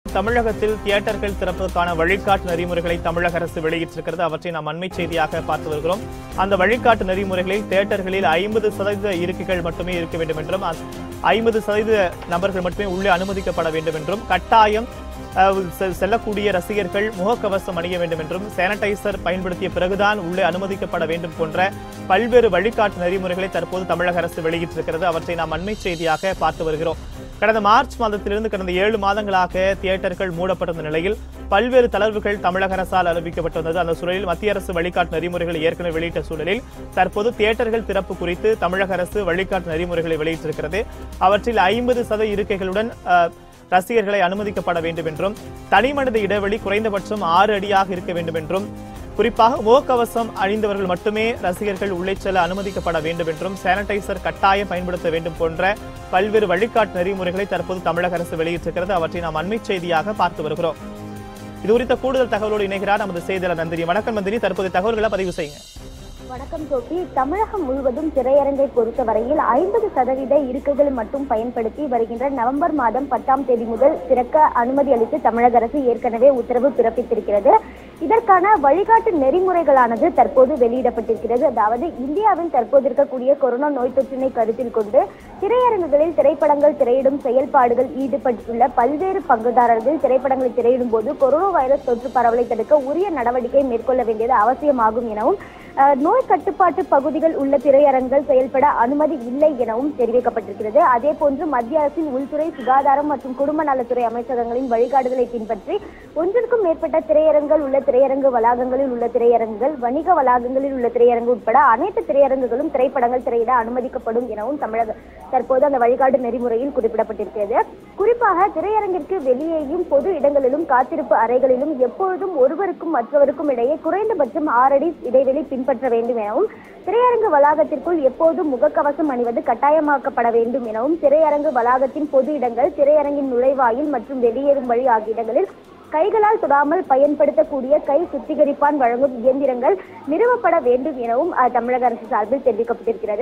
தமிழகத்தில் தியேட்டர்கள் திறப்பதற்கான வழிகாட்டு நெறிமுறைகளை தமிழக அரசு வெளியிட்டிருக்கிறது அவற்றை நாம் அண்மை செய்தியாக பார்த்து வருகிறோம் அந்த வழிகாட்டு நெறிமுறைகளில் தியேட்டர்களில் ஐம்பது சதவீத இருக்கைகள் மட்டுமே இருக்க வேண்டும் என்றும் ஐம்பது சதவீத நபர்கள் மட்டுமே உள்ளே அனுமதிக்கப்பட வேண்டும் என்றும் கட்டாயம் அஹ், செ- செல்லக்கூடிய ரசிகர்கள் முகக்கவசம் அணிய வேண்டும் என்றும் சானிடைசர் பயன்படுத்திய பிறகுதான் உள்ளே அனுமதிக்கப்பட வேண்டும் போன்ற பல்வேறு வழிகாட்டு நெறிமுறைகளை தற்போது தமிழக அரசு வெளியிட்டிருக்கிறது அவற்றை நாம் அண்மை செய்தியாக பார்த்து வருகிறோம் கடந்த மார்ச் மாதத்திலிருந்து கடந்த ஏழு மாதங்களாக தியேட்டர்கள் மூடப்பட்டிருந்த நிலையில் பல்வேறு தளர்வுகள் தமிழக அரசால் அறிவிக்கப்பட்டு வந்தது அந்த சூழலில் மத்திய அரசு வழிகாட்டு நெறிமுறைகளை ஏற்கனவே வெளியிட்ட சூழலில் தற்போது தியேட்டர்கள் திறப்பு குறித்து தமிழக அரசு வழிகாட்டு நெறிமுறைகளை வெளியிட்டிருக்கிறது அவற்றில் ஐம்பது சத இருக்கைகளுடன் அஹ், ரசிகர்களை அனுமதிக்கப்பட வேண்டும் என்றும் தனிமனித இடைவெளி குறைந்தபட்சம் ஆறு அடியாக இருக்க வேண்டும் என்றும் குறிப்பாக முகக்கவசம் அணிந்தவர்கள் மட்டுமே ரசிகர்கள் உள்ளே செல்ல அனுமதிக்கப்பட வேண்டும் என்றும் சானிடைசர் கட்டாயம் பயன்படுத்த வேண்டும் போன்ற பல்வேறு வழிகாட்டு நெறிமுறைகளை தற்போது தமிழக அரசு வெளியிட்டிருக்கிறது அவற்றை நாம் அண்மை செய்தியாக பார்த்து வருகிறோம் இது குறித்த கூடுதல் தகவலோடு இணைகிறார் நமது செய்தியாளர் நந்தினி வணக்கம் நந்தினி தற்போதைய தகவல்களை பதிவு செய்யுங்க வணக்கம் கோபி தமிழகம் முழுவதும் திரையரங்கை பொறுத்தவரையில் ஐம்பது சதவீத இருக்கைகள் மட்டும் பயன்படுத்தி வருகின்ற நவம்பர் மாதம் பத்தாம் தேதி முதல் திறக்க அனுமதி அளித்து தமிழக அரசு ஏற்கனவே உத்தரவு பிறப்பித்திருக்கிறது இதற்கான வழிகாட்டு நெறிமுறைகளானது தற்போது வெளியிடப்பட்டிருக்கிறது அதாவது இந்தியாவில் தற்போது இருக்கக்கூடிய கொரோனா நோய் தொற்றினை கருத்தில் கொண்டு திரையரங்குகளில் திரைப்படங்கள் திரையிடும் செயல்பாடுகள் ஈடுபட்டுள்ள பல்வேறு பங்குதாரர்கள் திரைப்படங்களை திரையிடும் போது கொரோனா வைரஸ் தொற்று பரவலை தடுக்க உரிய நடவடிக்கை மேற்கொள்ள வேண்டியது அவசியமாகும் எனவும் அஹ், நோய் கட்டுப்பாட்டு பகுதிகள் உள்ள திரையரங்குகள் செயல்பட அனுமதி இல்லை எனவும் தெரிவிக்கப்பட்டிருக்கிறது அதே போன்று மத்திய அரசின் உள்துறை சுகாதாரம் மற்றும் குடும்ப நலத்துறை அமைச்சகங்களின் வழிகாட்டுதலை பின்பற்றி ஒன்றிற்கும் மேற்பட்ட திரையரங்குகள் உள்ள திரையரங்கு வளாகங்களில் உள்ள திரையரங்குகள் வணிக வளாகங்களில் உள்ள திரையரங்கு உட்பட அனைத்து திரையரங்குகளும் திரைப்படங்கள் திரையிட அனுமதிக்கப்படும் எனவும் தமிழக தற்போது அந்த வழிகாட்டு நெறிமுறையில் குறிப்பிடப்பட்டிருக்கிறது குறிப்பாக திரையரங்கிற்கு வெளியேயும் பொது இடங்களிலும் காத்திருப்பு அறைகளிலும் எப்பொழுதும் ஒருவருக்கும் மற்றவருக்கும் இடையே குறைந்தபட்சம் ஆறடி இடைவெளி பின்பற்ற வேண்டும் எனவும் திரையரங்கு வளாகத்திற்குள் எப்போதும் முகக்கவசம் அணிவது கட்டாயமாக்கப்பட வேண்டும் எனவும் திரையரங்கு வளாகத்தின் பொது இடங்கள் திரையரங்கின் நுழைவாயில் மற்றும் வெளியேறும் வழி ஆகிய இடங்களில் கைகளால் தொடாமல் பயன்படுத்தக்கூடிய கை சுத்திகரிப்பான் வழங்கும் இயந்திரங்கள் நிறுவப்பட வேண்டும் எனவும் அஹ், தமிழக அரசு சார்பில் தெரிவிக்கப்பட்டிருக்கிறது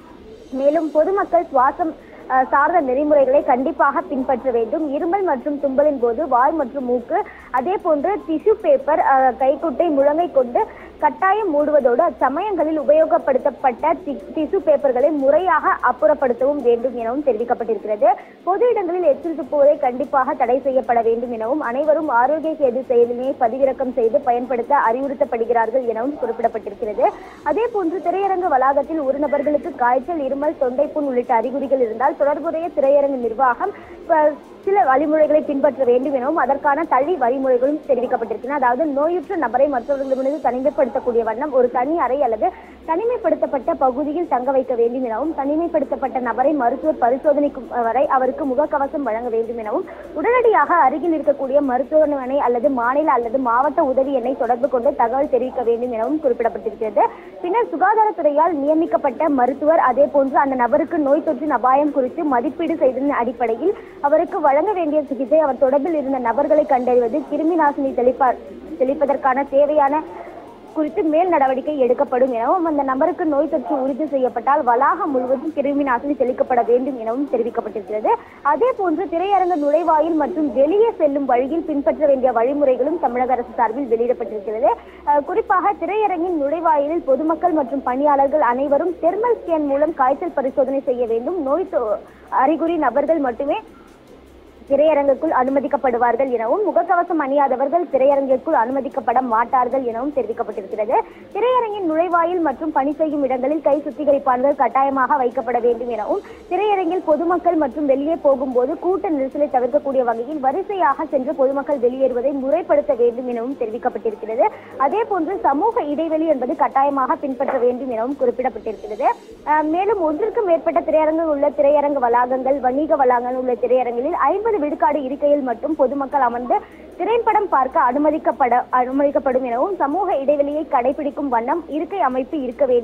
மேலும் பொதுமக்கள் சுவாசம் அஹ், சார்ந்த நெறிமுறைகளை கண்டிப்பாக பின்பற்ற வேண்டும் இருமல் மற்றும் தும்பலின் போது வாய் மற்றும் மூக்கு அதே போன்று டிஷ்யூ பேப்பர் அஹ், கைக்குட்டை முழங்கை கொண்டு கட்டாயம் மூடுவதோடு அச்சமயங்களில் உபயோகப்படுத்தப்பட்ட டிஷ்யூ பேப்பர்களை முறையாக அப்புறப்படுத்தவும் வேண்டும் எனவும் தெரிவிக்கப்பட்டிருக்கிறது பொது இடங்களில் எச்சில் துப்புவதை கண்டிப்பாக தடை செய்யப்பட வேண்டும் எனவும் அனைவரும் ஆரோக்கிய சேது செயலினை பதிவிறக்கம் செய்து பயன்படுத்த அறிவுறுத்தப்படுகிறார்கள் எனவும் குறிப்பிடப்பட்டிருக்கிறது அதே போன்று திரையரங்கு வளாகத்தில் ஒரு நபர்களுக்கு காய்ச்சல் இருமல் தொண்டைப்புண் உள்ளிட்ட அறிகுறிகள் இருந்தால் தொடர்புடைய திரையரங்கு நிர்வாகம் ப- சில வழிமுறைகளை பின்பற்ற வேண்டும் எனவும் அதற்கான தள்ளி வழிமுறைகளும் தெரிவிக்கப்பட்டிருக்கின்றன அதாவது நோயுற்ற நபரை மற்றவர்களிடமிருந்து தனிமைப்படுத்தக்கூடிய வண்ணம் ஒரு தனி அறை அல்லது தனிமைப்படுத்தப்பட்ட பகுதியில் தங்க வைக்க வேண்டும் எனவும் தனிமைப்படுத்தப்பட்ட நபரை மருத்துவர் பரிசோதனைக்கும் வரை அவருக்கு முகக்கவசம் வழங்க வேண்டும் எனவும் உடனடியாக அருகில் இருக்கக்கூடிய மருத்துவமனை அல்லது மாநில அல்லது மாவட்ட உதவி எண்ணை தொடர்பு கொண்டு தகவல் தெரிவிக்க வேண்டும் எனவும் குறிப்பிடப்பட்டிருக்கிறது பின்னர் சுகாதாரத்துறையால் நியமிக்கப்பட்ட மருத்துவர் அதே போன்று அந்த நபருக்கு நோய் தொற்றின் அபாயம் குறித்து மதிப்பீடு செய்ததன் அடிப்படையில் அவருக்கு வழங்க வேண்டிய சிகிச்சை அவர் தொடர்பில் இருந்த நபர்களை கண்டறிவது கிருமி நாசினி தெளிப்பா தெளிப்பதற்கான தேவையான குறித்து மேல் நடவடிக்கை எடுக்கப்படும் எனவும் அந்த நபருக்கு நோய் தொற்று உறுதி செய்யப்பட்டால் வளாகம் முழுவதும் கிருமி நாசினி தெளிக்கப்பட வேண்டும் எனவும் தெரிவிக்கப்பட்டிருக்கிறது அதே போன்று திரையரங்க நுழைவாயில் மற்றும் வெளியே செல்லும் வழியில் பின்பற்ற வேண்டிய வழிமுறைகளும் தமிழக அரசு சார்பில் வெளியிடப்பட்டிருக்கிறது அஹ், குறிப்பாக திரையரங்கின் நுழைவாயிலில் பொதுமக்கள் மற்றும் பணியாளர்கள் அனைவரும் தெர்மல் ஸ்கேன் மூலம் காய்ச்சல் பரிசோதனை செய்ய வேண்டும் நோய் தொ- அறிகுறி நபர்கள் மட்டுமே திரையரங்குக்குள் அனுமதிக்கப்படுவார்கள் எனவும் முகக்கவசம் அணியாதவர்கள் திரையரங்கிற்குள் அனுமதிக்கப்பட மாட்டார்கள் எனவும் தெரிவிக்கப்பட்டிருக்கிறது திரையரங்கின் நுழைவாயில் மற்றும் பணி செய்யும் இடங்களில் கை சுத்திகரிப்பான்கள் கட்டாயமாக வைக்கப்பட வேண்டும் எனவும் திரையரங்கில் பொதுமக்கள் மற்றும் வெளியே போகும்போது கூட்ட நெரிசலை தவிர்க்கக்கூடிய வகையில் வரிசையாக சென்று பொதுமக்கள் வெளியேறுவதை முறைப்படுத்த வேண்டும் எனவும் தெரிவிக்கப்பட்டிருக்கிறது அதே போன்று சமூக இடைவெளி என்பது கட்டாயமாக பின்பற்ற வேண்டும் எனவும் குறிப்பிடப்பட்டிருக்கிறது அஹ், மேலும் ஒன்றிற்கும் மேற்பட்ட திரையரங்குகள் உள்ள திரையரங்கு வளாகங்கள் வணிக வளாகங்கள் உள்ள திரையரங்கில் ஐம்பது விழுக்காடு இருக்கையில் மட்டும் பொதுமக்கள் அமர்ந்து திரைப்படம் பார்க்க அனுமதிக்கப்பட அனுமதிக்கப்படும் எனவும் சமூக இடைவெளியை கடைபிடிக்கும் வண்ணம் இருக்கை அமைப்பு இருக்க வேண்டும்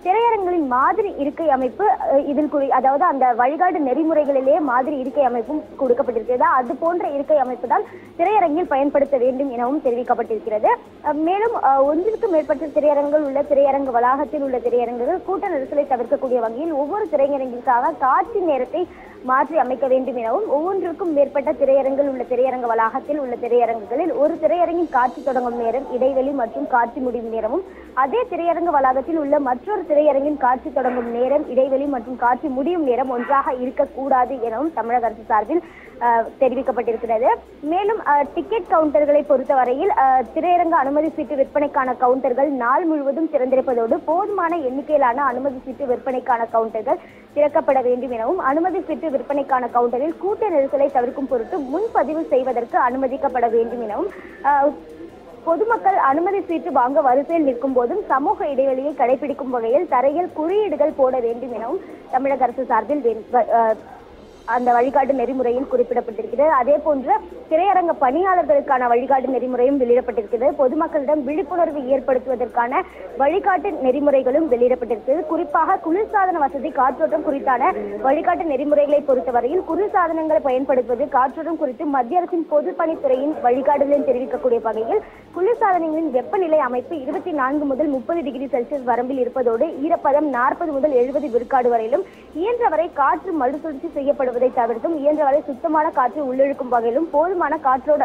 திரையரங்களின் மாதிரி இருக்கை அமைப்பு அஹ், இதில் குறி அதாவது அந்த வழிகாட்டு நெறிமுறைகளிலே மாதிரி இருக்கை அமைப்பும் கொடுக்கப்பட்டிருக்கிறது அது போன்ற இருக்கை அமைப்பு தான் திரையரங்கில் பயன்படுத்த வேண்டும் எனவும் தெரிவிக்கப்பட்டிருக்கிறது அஹ், மேலும் அஹ், ஒன்றிற்கும் மேற்பட்ட திரையரங்குகள் உள்ள திரையரங்கு வளாகத்தில் உள்ள திரையரங்குகள் கூட்ட நெரிசலை தவிர்க்கக்கூடிய வகையில் ஒவ்வொரு திரையரங்கிற்காக காட்சி நேரத்தை மாற்றி அமைக்க வேண்டும் எனவும் ஒவ்வொன்றுக்கும் மேற்பட்ட திரையரங்கில் உள்ள திரையரங்க வளாகத்தில் உள்ள திரையரங்குகளில் ஒரு திரையரங்கின் காட்சி தொடங்கும் நேரம் இடைவெளி மற்றும் காட்சி முடியும் நேரமும் அதே திரையரங்க வளாகத்தில் உள்ள மற்றொரு திரையரங்கின் காட்சி தொடங்கும் நேரம் இடைவெளி மற்றும் காட்சி முடியும் நேரம் ஒன்றாக இருக்கக்கூடாது எனவும் தமிழக அரசு சார்பில் அஹ், தெரிவிக்கப்பட்டிருக்கிறது மேலும் அஹ், டிக்கெட் கவுண்டர்களை பொறுத்தவரையில் அஹ், திரையரங்க அனுமதி சீட்டு விற்பனைக்கான கவுண்டர்கள் நாள் முழுவதும் திறந்திருப்பதோடு போதுமான எண்ணிக்கையிலான அனுமதி சீட்டு விற்பனைக்கான கவுண்டர்கள் திறக்கப்பட வேண்டும் எனவும் அனுமதி சீட்டு விற்பனைக்கான கவுண்டரில் கூட்ட நெரிசலை தவிர்க்கும் பொருட்டு முன்பதிவு செய்வதற்கு அனுமதிக்கப்பட வேண்டும் எனவும் அஹ், பொதுமக்கள் அனுமதி சீட்டு வாங்க வரிசையில் நிற்கும் போதும் சமூக இடைவெளியை கடைபிடிக்கும் வகையில் தரையில் குறியீடுகள் போட வேண்டும் எனவும் தமிழக அரசு சார்பில் வே- வ- அஹ், அந்த வழிகாட்டு நெறிமுறையில் குறிப்பிடப்பட்டிருக்கிறது அதே போன்று திரையரங்க பணியாளர்களுக்கான வழிகாட்டு நெறிமுறையும் வெளியிடப்பட்டிருக்கிறது பொதுமக்களிடம் விழிப்புணர்வு ஏற்படுத்துவதற்கான வழிகாட்டு நெறிமுறைகளும் வெளியிடப்பட்டிருக்கிறது குறிப்பாக குளிர்சாதன வசதி காற்றோட்டம் குறித்தான வழிகாட்டு நெறிமுறைகளை பொறுத்தவரையில் குளிர்சாதனங்களை பயன்படுத்துவது காற்றோட்டம் குறித்து மத்திய அரசின் பொதுப்பணித்துறையின் வழிகாட்டுதலில் தெரிவிக்கக்கூடிய வகையில் குளிர்சாதனங்களின் வெப்பநிலை அமைப்பு இருபத்தி நான்கு முதல் முப்பது டிகிரி செல்சியஸ் வரம்பில் இருப்பதோடு ஈரப்பதம் நாற்பது முதல் எழுபது விழுக்காடு வரையிலும் இயன்றவரை காற்று மறுசுழற்சி செய்யப்படுவதை தவிர்த்தும் இயன்றவரை சுத்தமான காற்று உள்ளிழுக்கும் வகையிலும் போதுமான காற்றோட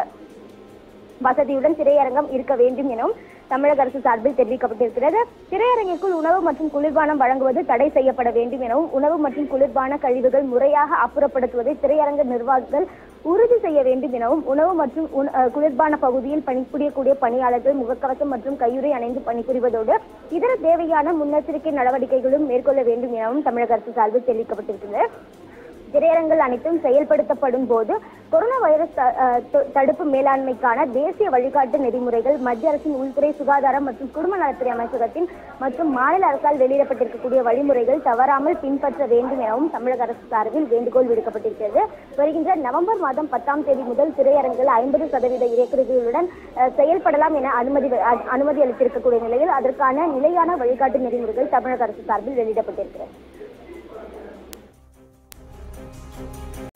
வசதியுடன் திரையரங்கம் இருக்க வேண்டும் எனவும் தமிழக அரசு சார்பில் தெரிவிக்கப்பட்டிருக்கிறது திரையரங்கிற்குள் உணவு மற்றும் குளிர்பானம் வழங்குவது தடை செய்யப்பட வேண்டும் எனவும் உணவு மற்றும் குளிர்பான கழிவுகள் முறையாக அப்புறப்படுத்துவதை திரையரங்க நிர்வாகிகள் உறுதி செய்ய வேண்டும் எனவும் உணவு மற்றும் உண- அஹ் குளிர்பான பகுதியில் பணிபுரியக்கூடிய பணியாளர்கள் முகக்கவசம் மற்றும் கையுறை அணிந்து பணிபுரிவதோடு இதர தேவையான முன்னெச்சரிக்கை நடவடிக்கைகளும் மேற்கொள்ள வேண்டும் எனவும் தமிழக அரசு சார்பில் தெரிவிக்கப்பட்டிருக்கிறது திரையரங்குகள் அனைத்தும் செயல்படுத்தப்படும் போது கொரோனா வைரஸ் த- அஹ் த- தடுப்பு மேலாண்மைக்கான தேசிய வழிகாட்டு நெறிமுறைகள் மத்திய அரசின் உள்துறை சுகாதாரம் மற்றும் குடும்ப நலத்துறை அமைச்சகத்தின் மற்றும் மாநில அரசால் வெளியிடப்பட்டிருக்கக்கூடிய வழிமுறைகள் தவறாமல் பின்பற்ற வேண்டும் எனவும் தமிழக அரசு சார்பில் வேண்டுகோள் விடுக்கப்பட்டிருக்கிறது வருகின்ற நவம்பர் மாதம் பத்தாம் தேதி முதல் திரையரங்குகள் ஐம்பது சதவீத இறக்குறுதிகளுடன் அஹ், செயல்படலாம் என அனுமதி வ- அ- அனுமதி அளித்திருக்கக்கூடிய நிலையில் அதற்கான நிலையான வழிகாட்டு நெறிமுறைகள் தமிழக அரசு சார்பில் வெளியிடப்பட்டிருக்கிறது